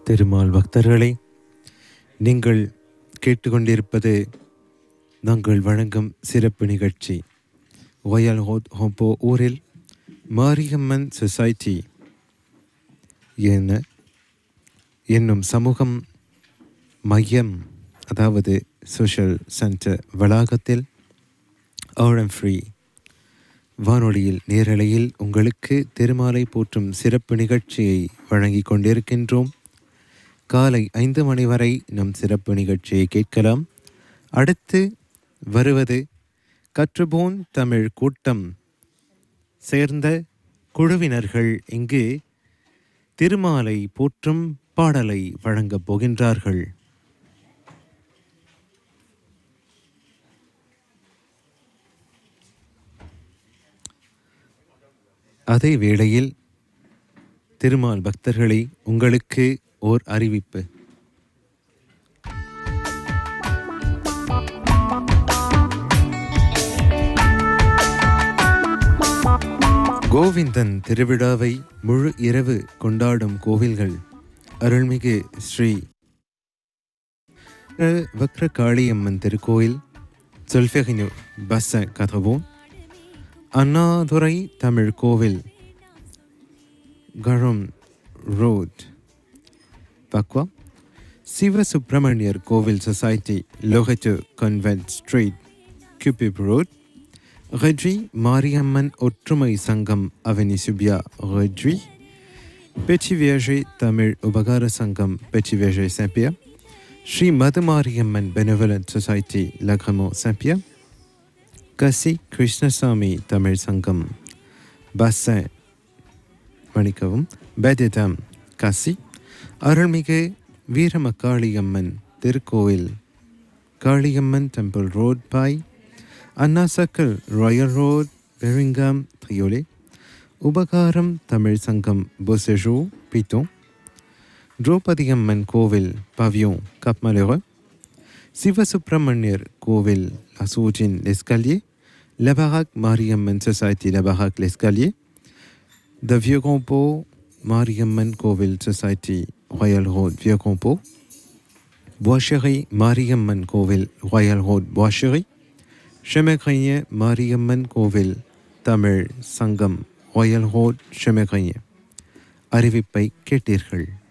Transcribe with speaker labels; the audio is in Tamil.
Speaker 1: திருமால் பக்தர்களே நீங்கள் கேட்டுக்கொண்டிருப்பது நாங்கள் வழங்கும் சிறப்பு நிகழ்ச்சி ஒயல் ஹோப்போ ஊரில் மாரியம்மன் சொசைட்டி என என்னும் சமூகம் மையம் அதாவது சோஷியல் சென்டர் வளாகத்தில் ஆழம் ஃப்ரீ வானொலியில் நேரலையில் உங்களுக்கு திருமாலை போற்றும் சிறப்பு நிகழ்ச்சியை வழங்கிக் கொண்டிருக்கின்றோம் காலை ஐந்து மணி வரை நம் சிறப்பு நிகழ்ச்சியை கேட்கலாம் அடுத்து வருவது கற்றுபோன் தமிழ் கூட்டம் சேர்ந்த குழுவினர்கள் இங்கு திருமாலை போற்றும் பாடலை வழங்கப் போகின்றார்கள் அதே வேளையில் திருமால் பக்தர்களே உங்களுக்கு ஓர் அறிவிப்பு கோவிந்தன் திருவிழாவை முழு இரவு கொண்டாடும் கோவில்கள் அருள்மிகு ஸ்ரீ வக்ர காளியம்மன் திருக்கோயில் சொல்ஃபெகினு பஸ்ஸ கதவோன் அண்ணாதுரை தமிழ் கோவில் கரம் ரோட் பக்வா சிவசுப்பிரமணியர் கோவில் சொசைட்டி லோகட்டு கன்வென்ட் ஸ்ட்ரீட் கியூபிப் ரோட் ரெட்ரி மாரியம்மன் ஒற்றுமை சங்கம் அவனி சுபியா ரெட்ரி பெச்சி வியஜை தமிழ் உபகார சங்கம் பெச்சி வியஜை சாம்பியா ஸ்ரீ மதுமாரியம்மன் பெனவலன் சொசைட்டி லக்ரமோ சாம்பியா கசி கிருஷ்ணசாமி தமிழ் சங்கம் பஸ்ஸ மன்னிக்கவும் பேதிதம் காசி அருள்மிகு வீரமக்காளியம்மன் திருக்கோவில் காளியம்மன் டெம்பிள் ரோட் பாய் அண்ணா சர்க்கிள் ராயல் ரோட் பெரிங்காம் தையோலே உபகாரம் தமிழ் சங்கம் பொசெஜோ பித்தோம் திரௌபதியம்மன் கோவில் பவியோன் கப்மலெர சிவசுப்பிரமணியர் கோவில் அசோஜின் லெஸ்கலியே லபராக் மாரியம்மன் சொசைட்டி லபராக் லெஸ்கலியே த வியகோம்போ மாரியம்மன் கோவில் சொசைட்டி ராயல் ரோட் வியகோம்போ வாஷரி மாரியம்மன் கோவில் ராயல் ரோட் வாஷரி ஷெமகைய மாரியம்மன் கோவில் தமிழ் சங்கம் ராயல் ரோட் ஷெமகைய அறிவிப்பை கேட்டீர்கள்